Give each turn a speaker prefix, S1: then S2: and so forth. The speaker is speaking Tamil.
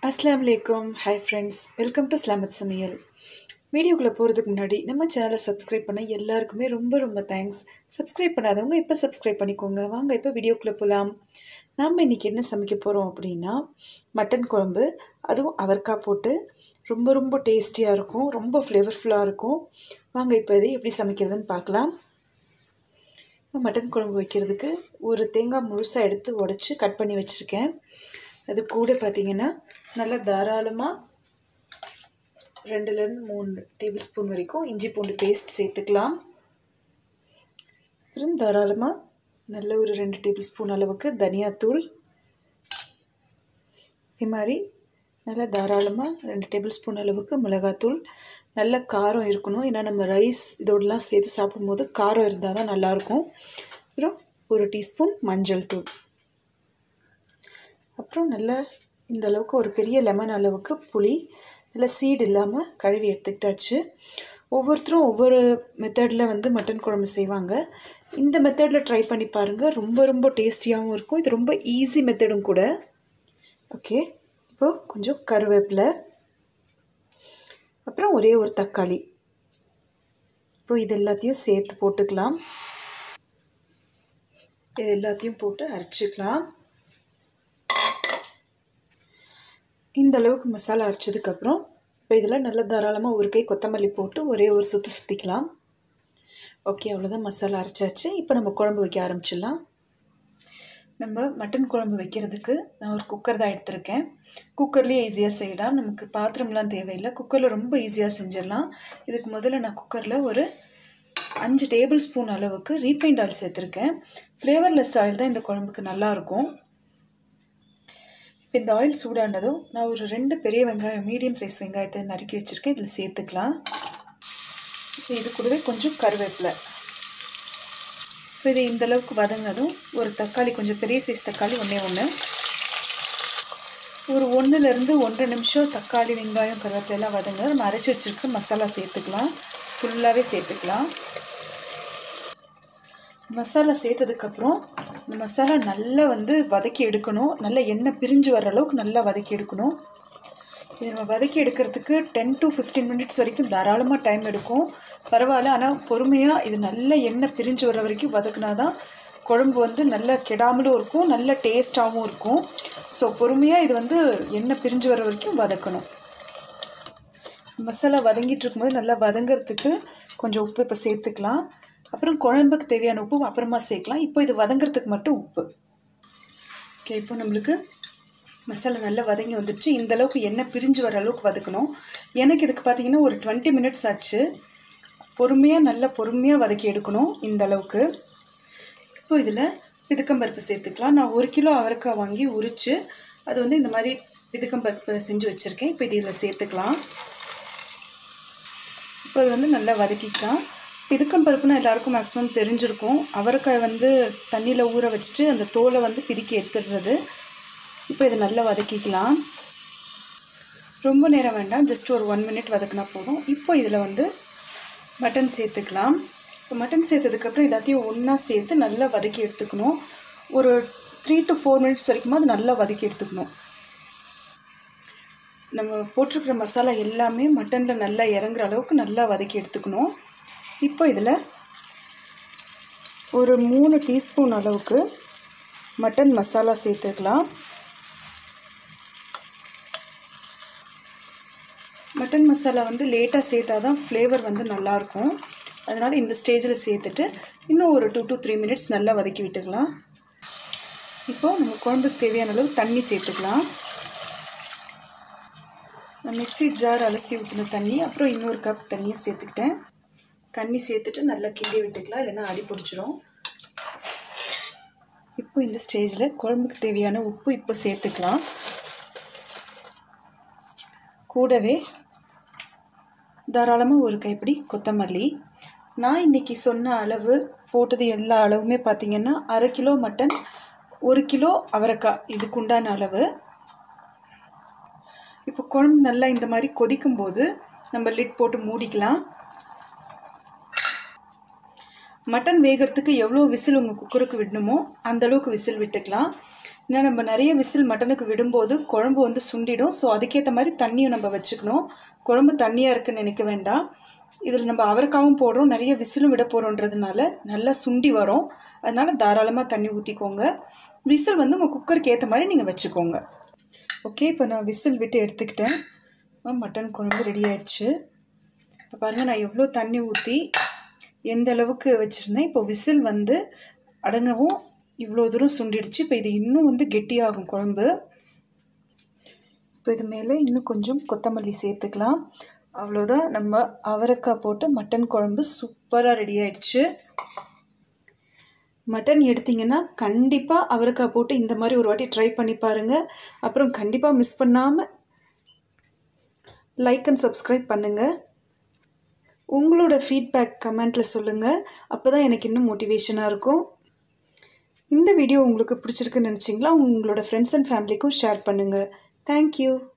S1: அஸ்லாம் வலைக்கம் ஹாய் ஃப்ரெண்ட்ஸ் வெல்கம் டு ஸ்லாமத் சமையல் வீடியோக்குள்ளே போகிறதுக்கு முன்னாடி நம்ம சேனலை சப்ஸ்கிரைப் பண்ண எல்லாருக்குமே ரொம்ப ரொம்ப தேங்க்ஸ் சப்ஸ்கிரைப் பண்ணாதவங்க இப்போ சப்ஸ்கிரைப் பண்ணிக்கோங்க வாங்க இப்போ வீடியோக்குள்ளே போகலாம் நாம் இன்றைக்கி என்ன சமைக்க போகிறோம் அப்படின்னா மட்டன் குழம்பு அதுவும் அவரைக்காய் போட்டு ரொம்ப ரொம்ப டேஸ்டியாக இருக்கும் ரொம்ப ஃப்ளேவர்ஃபுல்லாக இருக்கும் வாங்க இப்போ இதை எப்படி சமைக்கிறதுன்னு பார்க்கலாம் மட்டன் குழம்பு வைக்கிறதுக்கு ஒரு தேங்காய் முழுசாக எடுத்து உடச்சி கட் பண்ணி வச்சுருக்கேன் அது கூட பார்த்திங்கன்னா நல்லா தாராளமாக ரெண்டுலேருந்து மூணு டேபிள் ஸ்பூன் வரைக்கும் இஞ்சி பூண்டு பேஸ்ட் சேர்த்துக்கலாம் அப்புறம் தாராளமாக நல்ல ஒரு ரெண்டு டேபிள் ஸ்பூன் அளவுக்கு தனியாத்தூள் இது மாதிரி நல்லா தாராளமாக ரெண்டு டேபிள் ஸ்பூன் அளவுக்கு மிளகாத்தூள் நல்ல காரம் இருக்கணும் ஏன்னா நம்ம ரைஸ் இதோடலாம் சேர்த்து சாப்பிடும்போது காரம் இருந்தால் தான் நல்லாயிருக்கும் அப்புறம் ஒரு டீஸ்பூன் மஞ்சள் தூள் அப்புறம் நல்லா இந்த அளவுக்கு ஒரு பெரிய லெமன் அளவுக்கு புளி நல்லா சீடு இல்லாமல் கழுவி எடுத்துக்கிட்டாச்சு ஒவ்வொருத்தரும் ஒவ்வொரு மெத்தடில் வந்து மட்டன் குழம்பு செய்வாங்க இந்த மெத்தடில் ட்ரை பண்ணி பாருங்கள் ரொம்ப ரொம்ப டேஸ்டியாகவும் இருக்கும் இது ரொம்ப ஈஸி மெத்தடும் கூட ஓகே இப்போது கொஞ்சம் கருவேப்பிலை அப்புறம் ஒரே ஒரு தக்காளி இப்போ இது எல்லாத்தையும் சேர்த்து போட்டுக்கலாம் இது எல்லாத்தையும் போட்டு அரைச்சிக்கலாம் இந்த அளவுக்கு மசாலா அரைச்சதுக்கப்புறம் இப்போ இதில் நல்ல தாராளமாக ஒரு கை கொத்தமல்லி போட்டு ஒரே ஒரு சுற்றி சுற்றிக்கலாம் ஓகே அவ்வளோதான் மசாலா அரைச்சாச்சு இப்போ நம்ம குழம்பு வைக்க ஆரம்பிச்சிடலாம் நம்ம மட்டன் குழம்பு வைக்கிறதுக்கு நான் ஒரு குக்கர் தான் எடுத்திருக்கேன் குக்கர்லேயே ஈஸியாக செய்யலாம் நமக்கு பாத்திரம்லாம் தேவையில்லை குக்கரில் ரொம்ப ஈஸியாக செஞ்சிடலாம் இதுக்கு முதல்ல நான் குக்கரில் ஒரு அஞ்சு டேபிள் ஸ்பூன் அளவுக்கு ரீஃபைண்ட் ஆயில் சேர்த்துருக்கேன் ஃப்ளேவர்லெஸ் ஆயில் தான் இந்த குழம்புக்கு நல்லாயிருக்கும் இப்போ இந்த ஆயில் சூடானதும் நான் ஒரு ரெண்டு பெரிய வெங்காயம் மீடியம் சைஸ் வெங்காயத்தை நறுக்கி வச்சுருக்கேன் இதில் சேர்த்துக்கலாம் இப்போ இது கூடவே கொஞ்சம் கருவேப்பிலை இப்போ இது இந்தளவுக்கு வதங்கினதும் ஒரு தக்காளி கொஞ்சம் பெரிய சைஸ் தக்காளி ஒன்றே ஒன்று ஒரு ஒன்றுலேருந்து ஒன்றரை நிமிஷம் தக்காளி வெங்காயம் கருவேப்பிலாம் வதங்க நம்ம அரைச்சி வச்சுருக்க மசாலா சேர்த்துக்கலாம் ஃபுல்லாகவே சேர்த்துக்கலாம் மசாலா சேர்த்ததுக்கப்புறம் இந்த மசாலா நல்லா வந்து வதக்கி எடுக்கணும் நல்லா எண்ணெய் பிரிஞ்சு வர அளவுக்கு நல்லா வதக்கி எடுக்கணும் இது நம்ம வதக்கி எடுக்கிறதுக்கு டென் டு ஃபிஃப்டீன் மினிட்ஸ் வரைக்கும் தாராளமாக டைம் எடுக்கும் பரவாயில்ல ஆனால் பொறுமையாக இது நல்ல எண்ணெய் பிரிஞ்சு வர வரைக்கும் வதக்குனா தான் குழம்பு வந்து நல்லா கெடாமலும் இருக்கும் நல்ல டேஸ்ட்டாகவும் இருக்கும் ஸோ பொறுமையாக இது வந்து எண்ணெய் பிரிஞ்சு வர வரைக்கும் வதக்கணும் மசாலா வதங்கிட்டு இருக்கும்போது நல்லா வதங்கிறதுக்கு கொஞ்சம் உப்பு இப்போ சேர்த்துக்கலாம் அப்புறம் குழம்புக்கு தேவையான உப்பு அப்புறமா சேர்க்கலாம் இப்போ இது வதங்கிறதுக்கு மட்டும் உப்பு ஓகே இப்போ நம்மளுக்கு மசாலா நல்லா வதங்கி வந்துடுச்சு இந்த அளவுக்கு எண்ணெய் பிரிஞ்சு வர அளவுக்கு வதக்கணும் எனக்கு இதுக்கு பார்த்தீங்கன்னா ஒரு டுவெண்ட்டி மினிட்ஸ் ஆச்சு பொறுமையாக நல்லா பொறுமையாக வதக்கி எடுக்கணும் இந்த அளவுக்கு இப்போ இதில் பிதுக்கம்பருப்பு சேர்த்துக்கலாம் நான் ஒரு கிலோ அவரைக்காய் வாங்கி உரித்து அது வந்து இந்த மாதிரி பிதுக்கம்பருப்பு செஞ்சு வச்சுருக்கேன் இப்போ இது இதில் சேர்த்துக்கலாம் இப்போ இது வந்து நல்லா வதக்கிக்கலாம் பிதுக்கம் பருப்புனா எல்லாருக்கும் மேக்ஸிமம் தெரிஞ்சிருக்கும் அவரைக்காய் வந்து தண்ணியில் ஊற வச்சுட்டு அந்த தோலை வந்து பிதுக்கி எடுத்துடுறது இப்போ இதை நல்லா வதக்கிக்கலாம் ரொம்ப நேரம் வேண்டாம் ஜஸ்ட் ஒரு ஒன் மினிட் வதக்கினா போதும் இப்போ இதில் வந்து மட்டன் சேர்த்துக்கலாம் இப்போ மட்டன் சேர்த்ததுக்கப்புறம் எல்லாத்தையும் ஒன்றா சேர்த்து நல்லா வதக்கி எடுத்துக்கணும் ஒரு த்ரீ டு ஃபோர் மினிட்ஸ் வரைக்கும் அது நல்லா வதக்கி எடுத்துக்கணும் நம்ம போட்டிருக்கிற மசாலா எல்லாமே மட்டனில் நல்லா இறங்குற அளவுக்கு நல்லா வதக்கி எடுத்துக்கணும் இப்போ இதில் ஒரு மூணு டீஸ்பூன் அளவுக்கு மட்டன் மசாலா சேர்த்துக்கலாம் மட்டன் மசாலா வந்து லேட்டாக சேர்த்தா தான் ஃப்ளேவர் வந்து நல்லாயிருக்கும் அதனால் இந்த ஸ்டேஜில் சேர்த்துட்டு இன்னும் ஒரு டூ டு த்ரீ மினிட்ஸ் நல்லா வதக்கி விட்டுக்கலாம் இப்போது நம்ம குழம்புக்கு தேவையான அளவு தண்ணி சேர்த்துக்கலாம் நான் மிக்சி ஜார் அலசி ஊற்றின தண்ணி அப்புறம் இன்னொரு கப் தண்ணியை சேர்த்துக்கிட்டேன் தண்ணி சேர்த்துட்டு நல்லா கிண்டி விட்டுக்கலாம் இல்லைன்னா அடி பிடிச்சிரும் இப்போ இந்த ஸ்டேஜில் குழம்புக்கு தேவையான உப்பு இப்போ சேர்த்துக்கலாம் கூடவே தாராளமாக ஒரு கைப்பிடி கொத்தமல்லி நான் இன்றைக்கி சொன்ன அளவு போட்டது எல்லா அளவுமே பார்த்திங்கன்னா அரை கிலோ மட்டன் ஒரு கிலோ அவரைக்காய் இதுக்கு உண்டான அளவு இப்போ குழம்பு நல்லா இந்த மாதிரி கொதிக்கும் போது நம்ம லிட் போட்டு மூடிக்கலாம் மட்டன் வேகிறதுக்கு எவ்வளோ விசில் உங்கள் குக்கருக்கு விடணுமோ அந்தளவுக்கு விசில் விட்டுக்கலாம் ஏன்னா நம்ம நிறைய விசில் மட்டனுக்கு விடும்போது குழம்பு வந்து சுண்டிடும் ஸோ அதுக்கேற்ற மாதிரி தண்ணியும் நம்ம வச்சுக்கணும் குழம்பு தண்ணியாக இருக்குன்னு நினைக்க வேண்டாம் இதில் நம்ம அவரைக்காவும் போடுறோம் நிறைய விசிலும் விட போகிறோன்றதுனால நல்லா சுண்டி வரும் அதனால் தாராளமாக தண்ணி ஊற்றிக்கோங்க விசில் வந்து உங்கள் குக்கருக்கு ஏற்ற மாதிரி நீங்கள் வச்சுக்கோங்க ஓகே இப்போ நான் விசில் விட்டு எடுத்துக்கிட்டேன் மட்டன் குழம்பு ரெடி ஆயிடுச்சு இப்போ பாருங்கள் நான் எவ்வளோ தண்ணி ஊற்றி எந்த அளவுக்கு வச்சுருந்தேன் இப்போ விசில் வந்து அடங்கவும் இவ்வளோ தூரம் சுண்டிடுச்சு இப்போ இது இன்னும் வந்து கெட்டியாகும் குழம்பு இப்போ இது மேலே இன்னும் கொஞ்சம் கொத்தமல்லி சேர்த்துக்கலாம் அவ்வளோதான் நம்ம அவரைக்காய் போட்டு மட்டன் குழம்பு சூப்பராக ரெடி ஆயிடுச்சு மட்டன் எடுத்திங்கன்னா கண்டிப்பாக அவரைக்காய் போட்டு இந்த மாதிரி ஒரு வாட்டி ட்ரை பண்ணி பாருங்கள் அப்புறம் கண்டிப்பாக மிஸ் பண்ணாமல் லைக் அண்ட் சப்ஸ்கிரைப் பண்ணுங்கள் உங்களோட ஃபீட்பேக் கமெண்ட்டில் சொல்லுங்கள் அப்போ தான் எனக்கு இன்னும் மோட்டிவேஷனாக இருக்கும் இந்த வீடியோ உங்களுக்கு பிடிச்சிருக்குன்னு நினச்சிங்களா உங்களோட ஃப்ரெண்ட்ஸ் அண்ட் ஃபேமிலிக்கும் ஷேர் பண்ணுங்கள் தேங்க்யூ